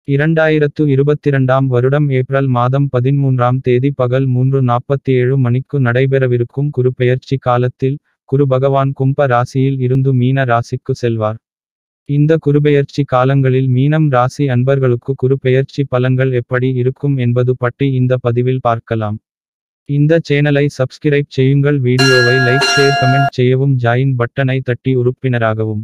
இரண்டாயிரத்து இருபத்திரண்டாம் வருடம் ஏப்ரல் மாதம் பதிமூன்றாம் தேதி பகல் மூன்று நாற்பத்தேழு மணிக்கு நடைபெறவிருக்கும் குருபெயர்ச்சி காலத்தில் குரு பகவான் கும்ப ராசியில் இருந்து மீன ராசிக்கு செல்வார் இந்த குருபெயர்ச்சி காலங்களில் மீனம் ராசி அன்பர்களுக்கு குருபெயர்ச்சி பலன்கள் எப்படி இருக்கும் என்பது பற்றி இந்த பதிவில் பார்க்கலாம் இந்த சேனலை சப்ஸ்கிரைப் செய்யுங்கள் வீடியோவை லைக் ஷேர் கமெண்ட் செய்யவும் ஜாயின் பட்டனை தட்டி உறுப்பினராகவும்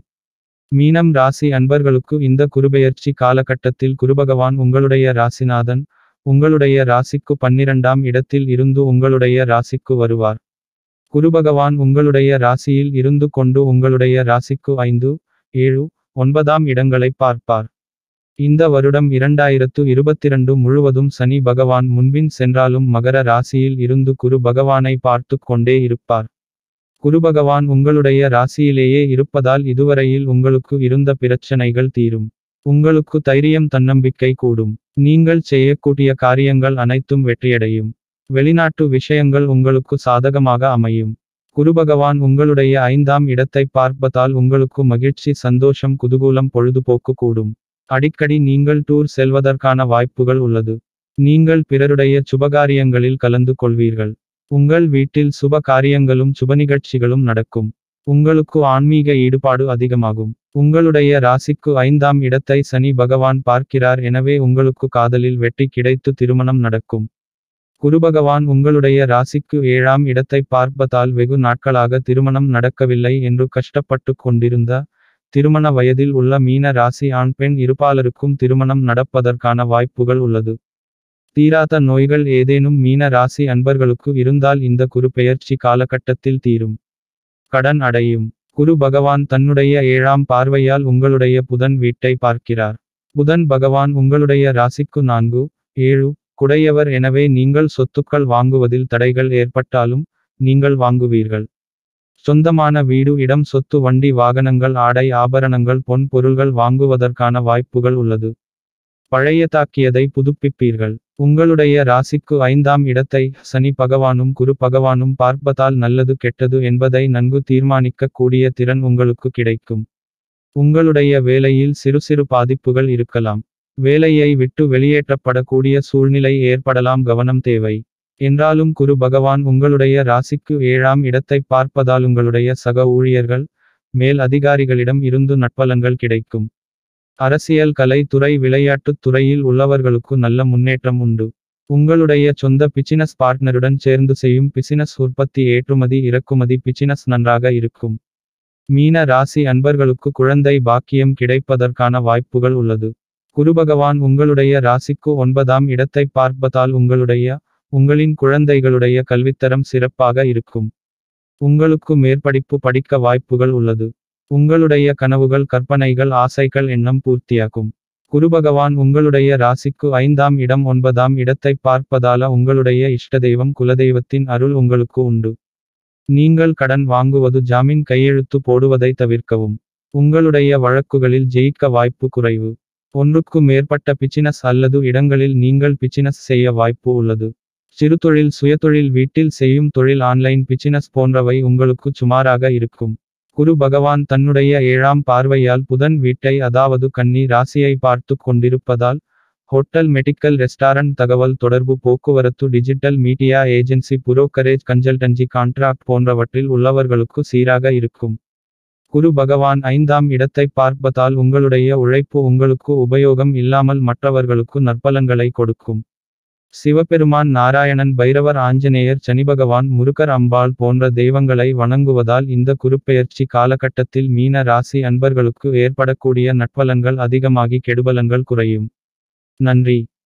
மீனம் ராசி அன்பர்களுக்கு இந்த குருபெயர்ச்சி காலகட்டத்தில் குருபகவான் உங்களுடைய ராசிநாதன் உங்களுடைய ராசிக்கு பன்னிரண்டாம் இடத்தில் இருந்து உங்களுடைய ராசிக்கு வருவார் குருபகவான் உங்களுடைய ராசியில் இருந்து கொண்டு உங்களுடைய ராசிக்கு ஐந்து ஏழு ஒன்பதாம் இடங்களை பார்ப்பார் இந்த வருடம் இரண்டாயிரத்து இருபத்திரண்டு முழுவதும் சனி பகவான் முன்பின் சென்றாலும் மகர ராசியில் இருந்து குரு பகவானை பார்த்து கொண்டே இருப்பார் குருபகவான் உங்களுடைய ராசியிலேயே இருப்பதால் இதுவரையில் உங்களுக்கு இருந்த பிரச்சனைகள் தீரும் உங்களுக்கு தைரியம் தன்னம்பிக்கை கூடும் நீங்கள் செய்யக்கூடிய காரியங்கள் அனைத்தும் வெற்றியடையும் வெளிநாட்டு விஷயங்கள் உங்களுக்கு சாதகமாக அமையும் குருபகவான் உங்களுடைய ஐந்தாம் இடத்தை பார்ப்பதால் உங்களுக்கு மகிழ்ச்சி சந்தோஷம் குதூகூலம் பொழுதுபோக்கு கூடும் அடிக்கடி நீங்கள் டூர் செல்வதற்கான வாய்ப்புகள் உள்ளது நீங்கள் பிறருடைய சுபகாரியங்களில் கலந்து கொள்வீர்கள் உங்கள் வீட்டில் சுப காரியங்களும் சுப நிகழ்ச்சிகளும் நடக்கும் உங்களுக்கு ஆன்மீக ஈடுபாடு அதிகமாகும் உங்களுடைய ராசிக்கு ஐந்தாம் இடத்தை சனி பகவான் பார்க்கிறார் எனவே உங்களுக்கு காதலில் வெற்றி கிடைத்து திருமணம் நடக்கும் குருபகவான் உங்களுடைய ராசிக்கு ஏழாம் இடத்தை பார்ப்பதால் வெகு நாட்களாக திருமணம் நடக்கவில்லை என்று கஷ்டப்பட்டு கொண்டிருந்த திருமண வயதில் உள்ள மீன ராசி ஆண் பெண் இருப்பாளருக்கும் திருமணம் நடப்பதற்கான வாய்ப்புகள் உள்ளது தீராத நோய்கள் ஏதேனும் மீன ராசி அன்பர்களுக்கு இருந்தால் இந்த குரு பெயர்ச்சி காலகட்டத்தில் தீரும் கடன் அடையும் குரு பகவான் தன்னுடைய ஏழாம் பார்வையால் உங்களுடைய புதன் வீட்டை பார்க்கிறார் புதன் பகவான் உங்களுடைய ராசிக்கு நான்கு ஏழு குடையவர் எனவே நீங்கள் சொத்துக்கள் வாங்குவதில் தடைகள் ஏற்பட்டாலும் நீங்கள் வாங்குவீர்கள் சொந்தமான வீடு இடம் சொத்து வண்டி வாகனங்கள் ஆடை ஆபரணங்கள் பொன் பொருள்கள் வாங்குவதற்கான வாய்ப்புகள் உள்ளது பழைய தாக்கியதை புதுப்பிப்பீர்கள் உங்களுடைய ராசிக்கு ஐந்தாம் இடத்தை சனி பகவானும் குரு பகவானும் பார்ப்பதால் நல்லது கெட்டது என்பதை நன்கு தீர்மானிக்க கூடிய திறன் உங்களுக்கு கிடைக்கும் உங்களுடைய வேலையில் சிறு சிறு பாதிப்புகள் இருக்கலாம் வேலையை விட்டு வெளியேற்றப்படக்கூடிய சூழ்நிலை ஏற்படலாம் கவனம் தேவை என்றாலும் குரு பகவான் உங்களுடைய ராசிக்கு ஏழாம் இடத்தை பார்ப்பதால் உங்களுடைய சக ஊழியர்கள் மேல் அதிகாரிகளிடம் இருந்து நட்பலன்கள் கிடைக்கும் அரசியல் கலை துறை விளையாட்டுத் துறையில் உள்ளவர்களுக்கு நல்ல முன்னேற்றம் உண்டு உங்களுடைய சொந்த பிசினஸ் பார்ட்னருடன் சேர்ந்து செய்யும் பிசினஸ் உற்பத்தி ஏற்றுமதி இறக்குமதி பிசினஸ் நன்றாக இருக்கும் மீன ராசி அன்பர்களுக்கு குழந்தை பாக்கியம் கிடைப்பதற்கான வாய்ப்புகள் உள்ளது குருபகவான் உங்களுடைய ராசிக்கு ஒன்பதாம் இடத்தை பார்ப்பதால் உங்களுடைய உங்களின் குழந்தைகளுடைய கல்வித்தரம் சிறப்பாக இருக்கும் உங்களுக்கு மேற்படிப்பு படிக்க வாய்ப்புகள் உள்ளது உங்களுடைய கனவுகள் கற்பனைகள் ஆசைகள் எண்ணம் பூர்த்தியாகும் குருபகவான் உங்களுடைய ராசிக்கு ஐந்தாம் இடம் ஒன்பதாம் இடத்தை பார்ப்பதால உங்களுடைய இஷ்ட தெய்வம் குலதெய்வத்தின் அருள் உங்களுக்கு உண்டு நீங்கள் கடன் வாங்குவது ஜாமீன் கையெழுத்து போடுவதை தவிர்க்கவும் உங்களுடைய வழக்குகளில் ஜெயிக்க வாய்ப்பு குறைவு ஒன்றுக்கு மேற்பட்ட பிச்சினஸ் அல்லது இடங்களில் நீங்கள் பிச்சினஸ் செய்ய வாய்ப்பு உள்ளது சிறுதொழில் சுயதொழில் வீட்டில் செய்யும் தொழில் ஆன்லைன் பிச்சினஸ் போன்றவை உங்களுக்கு சுமாராக இருக்கும் குரு பகவான் தன்னுடைய ஏழாம் பார்வையால் புதன் வீட்டை அதாவது கன்னி ராசியை பார்த்து கொண்டிருப்பதால் ஹோட்டல் மெடிக்கல் ரெஸ்டாரண்ட் தகவல் தொடர்பு போக்குவரத்து digital media agency brokerage consultancy contract போன்றவற்றில் உள்ளவர்களுக்கு சீராக இருக்கும் குரு பகவான் ஐந்தாம் இடத்தை பார்ப்பதால் உங்களுடைய உழைப்பு உங்களுக்கு உபயோகம் இல்லாமல் மற்றவர்களுக்கு நற்பலன்களை கொடுக்கும் சிவபெருமான் நாராயணன் பைரவர் ஆஞ்சநேயர் சனிபகவான் முருகர் அம்பாள் போன்ற தெய்வங்களை வணங்குவதால் இந்த குருப்பெயர்ச்சி காலகட்டத்தில் மீன ராசி அன்பர்களுக்கு ஏற்படக்கூடிய நட்பலன்கள் அதிகமாகி கெடுபலன்கள் குறையும் நன்றி